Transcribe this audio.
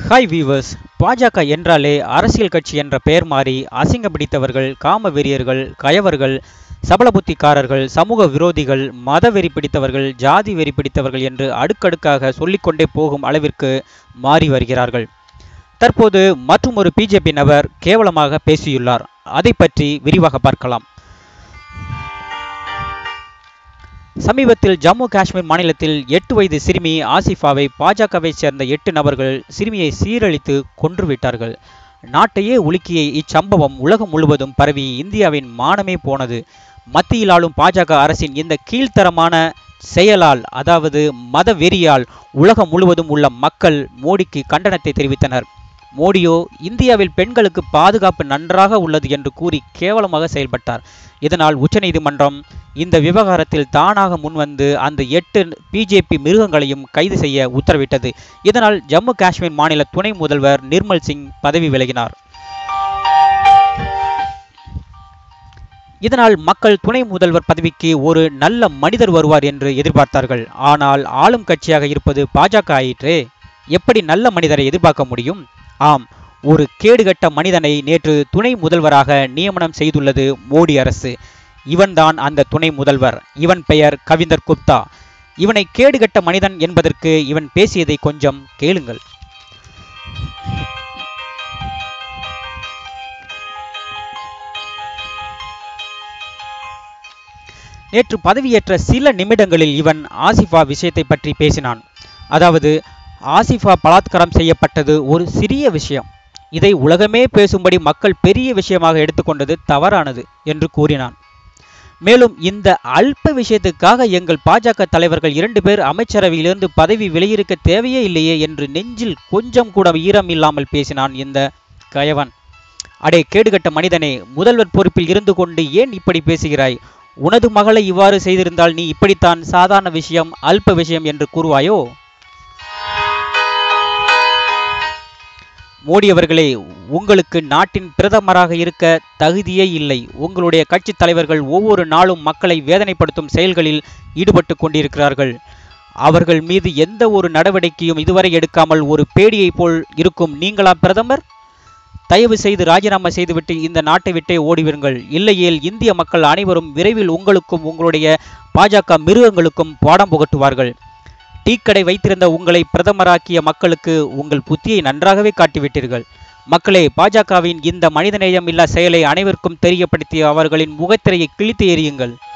hi viewers பாஜக என்றாலே அரசியல் கட்சி என்ற பெயர் மாறி அசிங்கம் பிடித்தவர்கள் காம வெறியர்கள் கயவர்கள் சபலபுத்திக்காரர்கள் சமூக விரோதிகள் மத வெறி பிடித்தவர்கள் ஜாதி வெறி பிடித்தவர்கள் என்று அடுக்கடுக்காக சொல்லிக்கொண்டே போகும் அளவிற்கு மாறி வருகிறார்கள் தற்போது மற்றும் ஒரு பிஜேபி நபர் கேவலமாக பேசியுள்ளார் அதை பற்றி விரிவாக பார்க்கலாம் சமீபத்தில் ஜம்மு காஷ்மீர் மாநிலத்தில் எட்டு வயது சிறுமி ஆசிஃபாவை பாஜகவை சேர்ந்த எட்டு நபர்கள் சிறுமியை சீரழித்து கொன்றுவிட்டார்கள் நாட்டையே உலுக்கிய இச்சம்பவம் உலகம் முழுவதும் பரவி இந்தியாவின் மானமே போனது மத்தியில் ஆளும் பாஜக அரசின் இந்த கீழ்த்தரமான செயலால் அதாவது மத வெறியால் உலகம் முழுவதும் உள்ள மக்கள் மோடிக்கு கண்டனத்தை தெரிவித்தனர் மோடியோ இந்தியாவில் பெண்களுக்கு பாதுகாப்பு நன்றாக உள்ளது என்று கூறி கேவலமாக செயல்பட்டார் இதனால் உச்சநீதிமன்றம் இந்த விவகாரத்தில் தானாக முன்வந்து அந்த எட்டு பிஜேபி மிருகங்களையும் கைது செய்ய உத்தரவிட்டது இதனால் ஜம்மு காஷ்மீர் மாநில துணை முதல்வர் நிர்மல் சிங் பதவி விலகினார் இதனால் மக்கள் துணை முதல்வர் பதவிக்கு ஒரு நல்ல மனிதர் வருவார் என்று எதிர்பார்த்தார்கள் ஆனால் ஆளும் கட்சியாக இருப்பது பாஜக ஆயிற்றே எப்படி நல்ல மனிதரை எதிர்பார்க்க முடியும் ஆம் ஒரு கேடுகட்ட மனிதனை நேற்று துணை முதல்வராக நியமனம் செய்துள்ளது மோடி அரசு இவன்தான் அந்த துணை முதல்வர் இவன் பெயர் கவிந்தர் குப்தா இவனை கேடுகட்ட மனிதன் என்பதற்கு இவன் பேசியதை கொஞ்சம் கேளுங்கள் நேற்று பதவியேற்ற சில நிமிடங்களில் இவன் ஆசிஃபா விஷயத்தை பற்றி பேசினான் அதாவது ஆசிஃபா பலாத்காரம் செய்யப்பட்டது ஒரு சிறிய விஷயம் இதை உலகமே பேசும்படி மக்கள் பெரிய விஷயமாக எடுத்துக்கொண்டது தவறானது என்று கூறினான் மேலும் இந்த அல்ப விஷயத்துக்காக எங்கள் பாஜக தலைவர்கள் இரண்டு பேர் அமைச்சரவையிலிருந்து பதவி விலையிருக்க தேவையே இல்லையே என்று நெஞ்சில் கொஞ்சம் கூட ஈரம் இல்லாமல் பேசினான் இந்த கயவன் அடே கேடுகட்ட மனிதனே முதல்வர் பொறுப்பில் இருந்து கொண்டு ஏன் இப்படி பேசுகிறாய் உனது மகளை இவ்வாறு செய்திருந்தால் நீ இப்படித்தான் சாதாரண விஷயம் அல்ப விஷயம் என்று கூறுவாயோ மோடி அவர்களே உங்களுக்கு நாட்டின் பிரதமராக இருக்க தகுதியே இல்லை உங்களுடைய கட்சி தலைவர்கள் ஒவ்வொரு நாளும் மக்களை வேதனைப்படுத்தும் செயல்களில் ஈடுபட்டு கொண்டிருக்கிறார்கள் அவர்கள் மீது எந்த ஒரு நடவடிக்கையும் இதுவரை எடுக்காமல் ஒரு பேடியைப் போல் இருக்கும் நீங்களா பிரதமர் தயவு செய்து ராஜினாமா செய்துவிட்டு இந்த நாட்டை விட்டே ஓடிவிடுங்கள் இல்லையேல் இந்திய மக்கள் அனைவரும் விரைவில் உங்களுக்கும் உங்களுடைய பாஜக மிருகங்களுக்கும் பாடம் புகட்டுவார்கள் டீக்கடை வைத்திருந்த உங்களை பிரதமராக்கிய மக்களுக்கு உங்கள் புத்தியை நன்றாகவே காட்டிவிட்டீர்கள் மக்களே பாஜகவின் இந்த மனிதநேயம் இல்லா செயலை அனைவருக்கும் தெரியப்படுத்திய அவர்களின் முகத்திரையை கிழித்து எறியுங்கள்